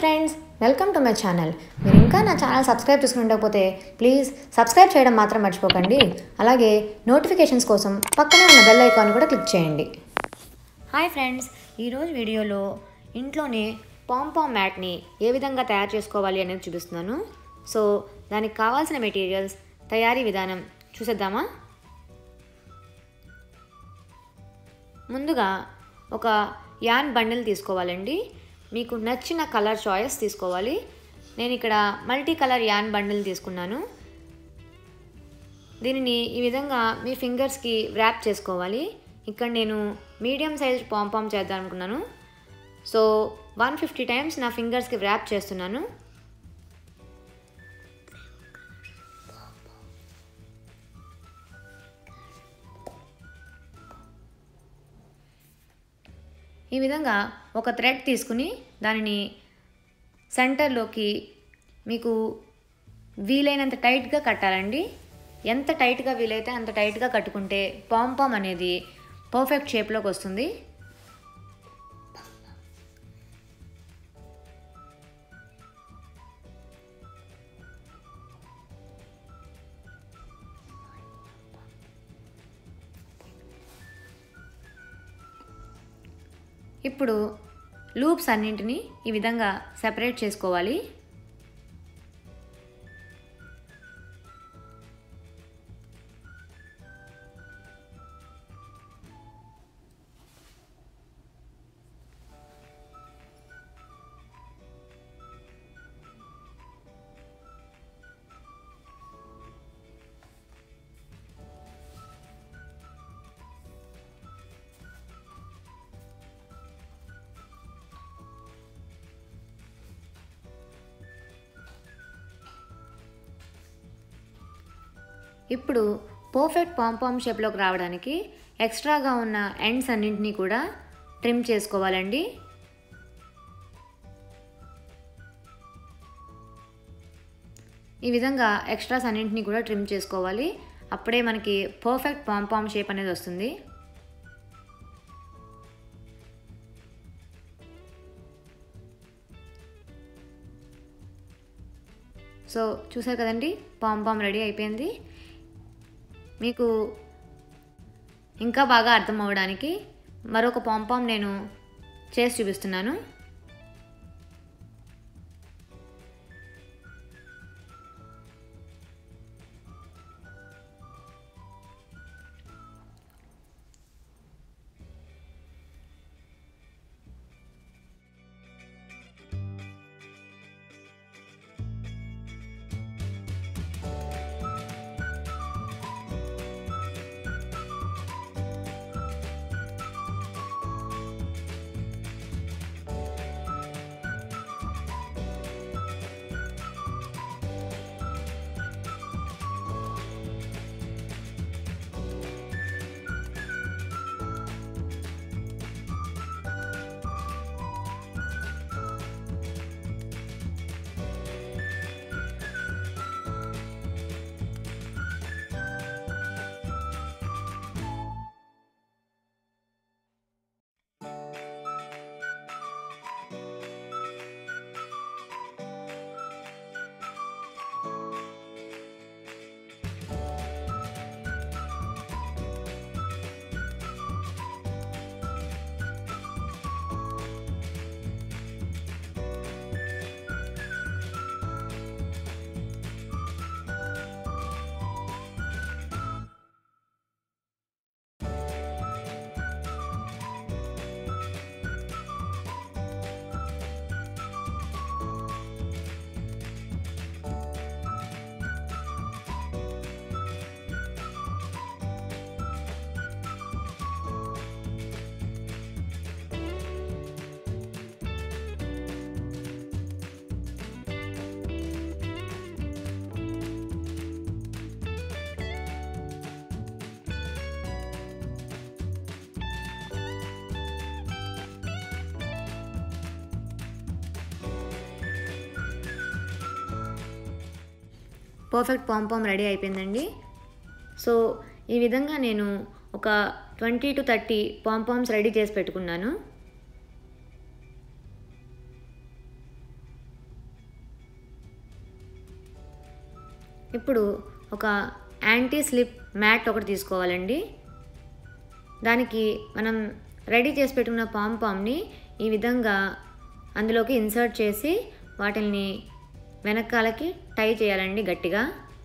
friends welcome to my channel మీరు ఇంకా నా ఛానల్ సబ్స్క్రైబ్ చేసుకుని ఉండకపోతే ప్లీజ్ సబ్స్క్రైబ్ చేయడం మాత్రం మర్చిపోకండి అలాగే నోటిఫికేషన్స్ కోసం పక్కనే ఉన్న బెల్ ఐకాన్ కూడా క్లిక్ చేయండి హాయ్ ఫ్రెండ్స్ ఈరోజు వీడియోలో ఇంట్లోనే పాంపామ్ మ్యాట్ని ఏ విధంగా తయారు చేసుకోవాలి అనేది చూపిస్తున్నాను సో దానికి కావాల్సిన మెటీరియల్స్ తయారీ విధానం చూసేద్దామా ముందుగా ఒక యాన్ బండిల్ తీసుకోవాలండి మీకు నచ్చిన కలర్ చాయిస్ తీసుకోవాలి నేను ఇక్కడ మల్టీ కలర్ యాన్ బండిల్ తీసుకున్నాను దీనిని ఈ విధంగా మీ ఫింగర్స్కి ర్యాప్ చేసుకోవాలి ఇక్కడ నేను మీడియం సైజ్ పాంపామ్ చేద్దాం అనుకున్నాను సో వన్ ఫిఫ్టీ టైమ్స్ నా ఫింగర్స్కి ర్యాప్ చేస్తున్నాను ఈ విధంగా ఒక థ్రెడ్ తీసుకుని దానిని సెంటర్లోకి మీకు వీలైనంత టైట్గా కట్టాలండి ఎంత టైట్గా వీలైతే అంత టైట్గా కట్టుకుంటే పాంపామ్ అనేది పర్ఫెక్ట్ షేప్లోకి వస్తుంది ఇప్పుడు లూప్స్ అన్నింటినీ ఈ విధంగా సెపరేట్ చేసుకోవాలి ఇప్పుడు పర్ఫెక్ట్ పాంపామ్ షేప్లోకి రావడానికి ఎక్స్ట్రాగా ఉన్న ఎండ్స్ అన్నింటినీ కూడా ట్రిమ్ చేసుకోవాలండి ఈ విధంగా ఎక్స్ట్రాస్ అన్నింటినీ కూడా ట్రిమ్ చేసుకోవాలి అప్పుడే మనకి పర్ఫెక్ట్ పాంపామ్ షేప్ అనేది వస్తుంది సో చూసారు కదండి పాంపామ్ రెడీ అయిపోయింది మీకు ఇంకా బాగా అర్థం అవ్వడానికి మరొక పాంపామ్ నేను చేసి చూపిస్తున్నాను పర్ఫెక్ట్ పాంపామ్ రెడీ అయిపోయిందండి సో ఈ విధంగా నేను ఒక twenty to thirty pompoms ready చేసి పెట్టుకున్నాను ఇప్పుడు ఒక యాంటీ స్లిప్ మ్యాట్ ఒకటి తీసుకోవాలండి దానికి మనం రెడీ చేసి పెట్టుకున్న పామ్ పామ్ని ఈ విధంగా అందులోకి ఇన్సర్ట్ చేసి వాటిని వెనకాలకి టై చేయాలండి గట్టిగా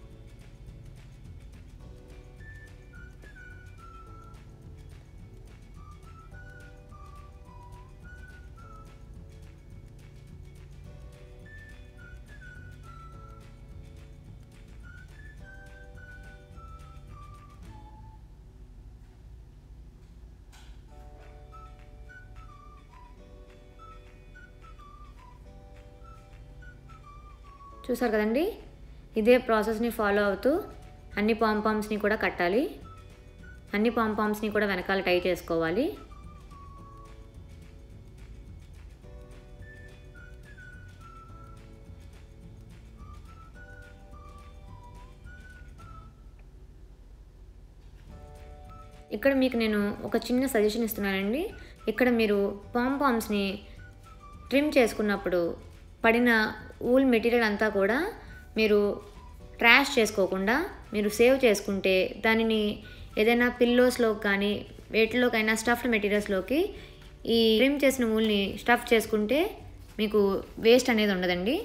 చూసారు కదండి ఇదే ప్రాసెస్ని ఫాలో అవుతూ అన్ని పాంపామ్స్ని కూడా కట్టాలి అన్ని పాంపామ్స్ని కూడా వెనకాల టై చేసుకోవాలి ఇక్కడ మీకు నేను ఒక చిన్న సజెషన్ ఇస్తున్నానండి ఇక్కడ మీరు పాంపామ్స్ని ట్రిమ్ చేసుకున్నప్పుడు పడిన ఊల్ మెటీరియల్ అంతా కూడా మీరు ట్రాష్ చేసుకోకుండా మీరు సేవ్ చేసుకుంటే దానిని ఏదైనా పిల్లోస్లోకి కానీ వేటిలోకైనా స్టఫ్డ్ మెటీరియల్స్లోకి ఈ ట్రిమ్ చేసిన ఊల్ని స్టఫ్ చేసుకుంటే మీకు వేస్ట్ అనేది ఉండదండి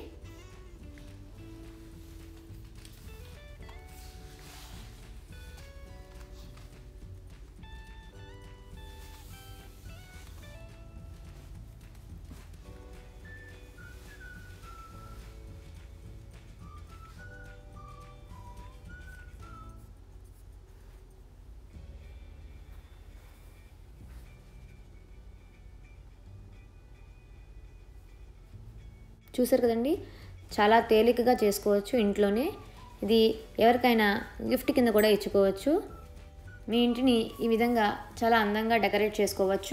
చూసారు కదండి చాలా తేలికగా చేసుకోవచ్చు ఇంట్లోనే ఇది ఎవరికైనా గిఫ్ట్ కింద కూడా ఇచ్చుకోవచ్చు మీ ఇంటిని ఈ విధంగా చాలా అందంగా డెకరేట్ చేసుకోవచ్చు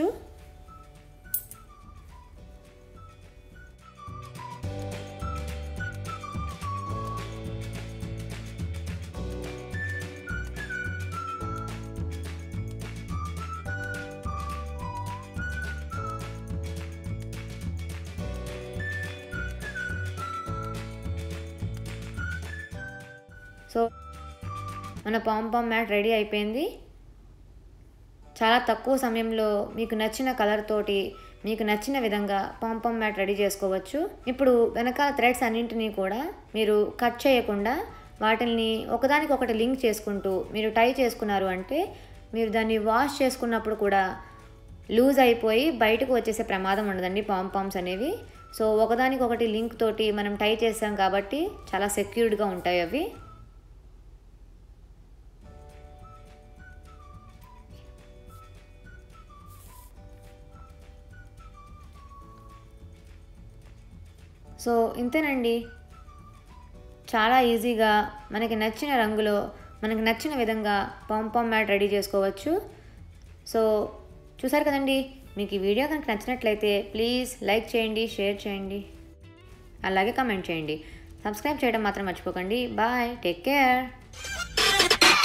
సో మన పాంపామ్ మ్యాట్ రెడీ అయిపోయింది చాలా తక్కువ సమయంలో మీకు నచ్చిన కలర్ తోటి మీకు నచ్చిన విధంగా పాంపామ్ మ్యాట్ రెడీ చేసుకోవచ్చు ఇప్పుడు వెనకాల థ్రెడ్స్ అన్నింటినీ కూడా మీరు కట్ చేయకుండా వాటిని ఒకదానికొకటి లింక్ చేసుకుంటూ మీరు టై చేసుకున్నారు అంటే మీరు దాన్ని వాష్ చేసుకున్నప్పుడు కూడా లూజ్ అయిపోయి బయటకు వచ్చేసే ప్రమాదం ఉండదండి పాంపామ్స్ అనేవి సో ఒకదానికొకటి లింక్ తోటి మనం టై చేసాం కాబట్టి చాలా సెక్యూర్డ్గా ఉంటాయి అవి సో ఇంతేనండి చాలా ఈజీగా మనకి నచ్చిన రంగులో మనకి నచ్చిన విధంగా పాంపామ్ మ్యాట్ రెడీ చేసుకోవచ్చు సో చూసారు కదండి మీకు ఈ వీడియో కనుక నచ్చినట్లయితే ప్లీజ్ లైక్ చేయండి షేర్ చేయండి అలాగే కమెంట్ చేయండి సబ్స్క్రైబ్ చేయడం మాత్రం మర్చిపోకండి బాయ్ టేక్ కేర్